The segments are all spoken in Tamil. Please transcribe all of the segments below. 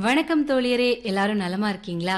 வணக்கம் தோழியரே எல்லாரும் நலமா இருக்கீங்களா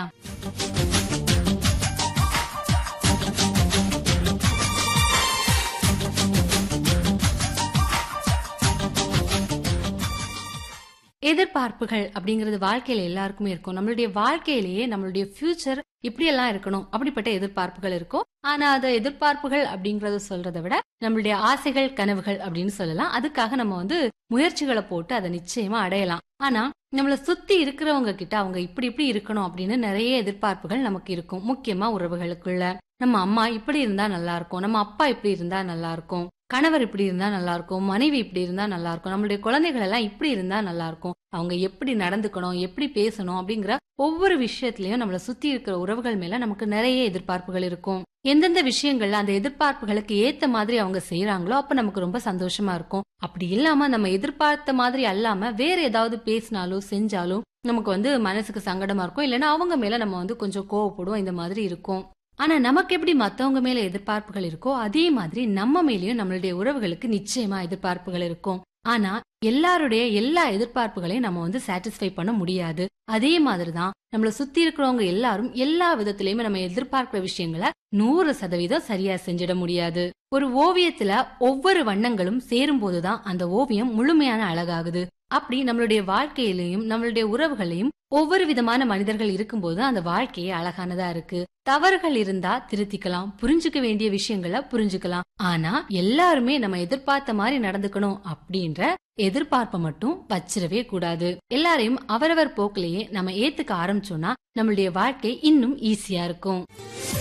எதிர்பார்ப்புகள் அப்படிங்கிறது வாழ்க்கையில எல்லாருக்குமே இருக்கும் நம்மளுடைய வாழ்க்கையிலேயே நம்மளுடைய ஃபியூச்சர் இப்படியெல்லாம் இருக்கணும் அப்படிப்பட்ட எதிர்பார்ப்புகள் இருக்கும் ஆனா அது எதிர்பார்ப்புகள் அப்படிங்கறத சொல்றதை விட நம்மளுடைய ஆசைகள் கனவுகள் அப்படின்னு சொல்லலாம் அதுக்காக நம்ம வந்து முயற்சிகளை போட்டு அதை நிச்சயமா அடையலாம் ஆனா நம்மள சுத்தி இருக்கிறவங்க கிட்ட அவங்க இப்படி இப்படி இருக்கணும் அப்படின்னு நிறைய எதிர்பார்ப்புகள் நமக்கு இருக்கும் முக்கியமா உறவுகளுக்குள்ள நம்ம அம்மா இப்படி இருந்தா நல்லா இருக்கும் நம்ம அப்பா இப்படி இருந்தா நல்லா இருக்கும் கணவர் இப்படி இருந்தா நல்லா இருக்கும் மனைவி இப்படி இருந்தா நல்லா இருக்கும் நம்மளுடைய குழந்தைகள் எல்லாம் இப்படி இருந்தா நல்லா இருக்கும் அவங்க எப்படி நடந்துக்கணும் எப்படி பேசணும் அப்படிங்கிற ஒவ்வொரு விஷயத்திலயும் நம்மள சுத்தி இருக்கிற உறவுகள் மேல நமக்கு நிறைய எதிர்பார்ப்புகள் இருக்கும் எந்தெந்த விஷயங்கள்ல அந்த எதிர்பார்ப்புகளுக்கு ஏத்த மாதிரி அவங்க செய்யறாங்களோ அப்ப நமக்கு ரொம்ப சந்தோஷமா இருக்கும் அப்படி இல்லாம நம்ம எதிர்பார்த்த மாதிரி அல்லாம வேற ஏதாவது பேசினாலும் செஞ்சாலும் நமக்கு வந்து மனசுக்கு சங்கடமா இருக்கும் இல்லைன்னா அவங்க மேல நம்ம வந்து கொஞ்சம் கோவப்படுவோம் இந்த மாதிரி இருக்கும் ஆனா நமக்கு எப்படி மத்தவங்க மேல எதிர்பார்ப்புகள் இருக்கோ அதே மாதிரி நம்ம மேலயும் நம்மளுடைய உறவுகளுக்கு நிச்சயமா எதிர்பார்ப்புகள் இருக்கும் ஆனா எல்லாருடைய எல்லா எதிர்பார்ப்புகளையும் நம்ம வந்து சாட்டிஸ்ஃபை பண்ண முடியாது அதே மாதிரிதான் நம்மள சுத்தி இருக்கிறவங்க எல்லாரும் எல்லா விதத்திலயுமே நம்ம எதிர்பார்க்கிற விஷயங்களை நூறு சதவீதம் சரியா செஞ்சிட முடியாது ஒரு ஓவியத்துல ஒவ்வொரு வண்ணங்களும் சேரும் போதுதான் அந்த ஓவியம் முழுமையான அழகாகுது அப்படி நம்மளுடைய வாழ்க்கையிலையும் நம்மளுடைய உறவுகளையும் ஒவ்வொரு விதமான மனிதர்கள் இருக்கும்போது அந்த வாழ்க்கையே அழகானதா இருக்கு தவறுகள் இருந்தா திருத்திக்கலாம் புரிஞ்சுக்க வேண்டிய விஷயங்களை புரிஞ்சுக்கலாம் ஆனா எல்லாருமே நம்ம எதிர்பார்த்த மாதிரி நடந்துக்கணும் அப்படின்ற எதிர்பார்ப்பை மட்டும் வச்சிடவே கூடாது எல்லாரையும் அவரவர் போக்கிலேயே நம்ம ஏத்துக்க ஆரம்பிச்சோம்னா நம்மளுடைய வாழ்க்கை இன்னும் ஈஸியா இருக்கும்